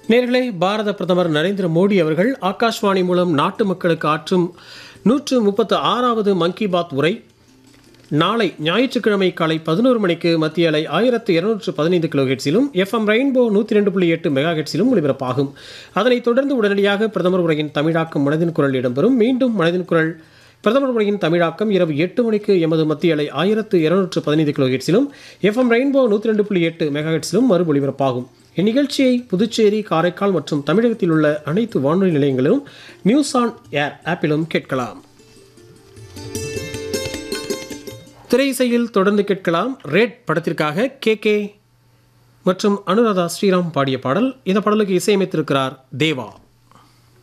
நேர்களே பாரத பிரதமர் நரேந்திர மோடி அவர்கள் ஆகாஷ்வாணி மூலம் நாட்டு மக்களுக்கு ஆற்றும் நூற்று முப்பத்து ஆறாவது மன் கி பாத் உரை நாளை ஞாயிற்றுக்கிழமை காலை பதினோரு மணிக்கு மத்திய அலை ஆயிரத்து இருநூற்று பதினைந்து கிலோ ஹெட்ஸிலும் எஃப்எம் ரெயின்போ நூற்றி ரெண்டு புள்ளி எட்டு மெகா ஹெட்ஸிலும் ஒலிபரப்பாகும் அதனைத் தொடர்ந்து உடனடியாக பிரதமர் உரையின் தமிழாக்கம் மனதின் குரல் இடம்பெறும் மீண்டும் மனதின் குரல் பிரதமர் உரையின் தமிழாக்கம் இரவு எட்டு மணிக்கு எமது மத்திய அலை ஆயிரத்து இருநூற்று பதினைந்து கிலோ ஹெட்ஸிலும் எஃப்எம் ரெயின்போ நூற்றி ரெண்டு புள்ளி எட்டு மெகா ஹெட்ஸிலும் மறு ஒலிபரப்பாகும் இந்நிகழ்ச்சியை புதுச்சேரி காரைக்கால் மற்றும் தமிழகத்தில் உள்ள அனைத்து வானொலி நிலையங்களிலும் நியூஸ் ஆன் ஏர் ஆப்பிலும் கேட்கலாம் திரையிசையில் தொடர்ந்து கேட்கலாம் ரெட் படத்திற்காக கே கே மற்றும் அனுராதா ஸ்ரீராம் பாடிய பாடல் இந்த பாடலுக்கு இசையமைத்திருக்கிறார் தேவா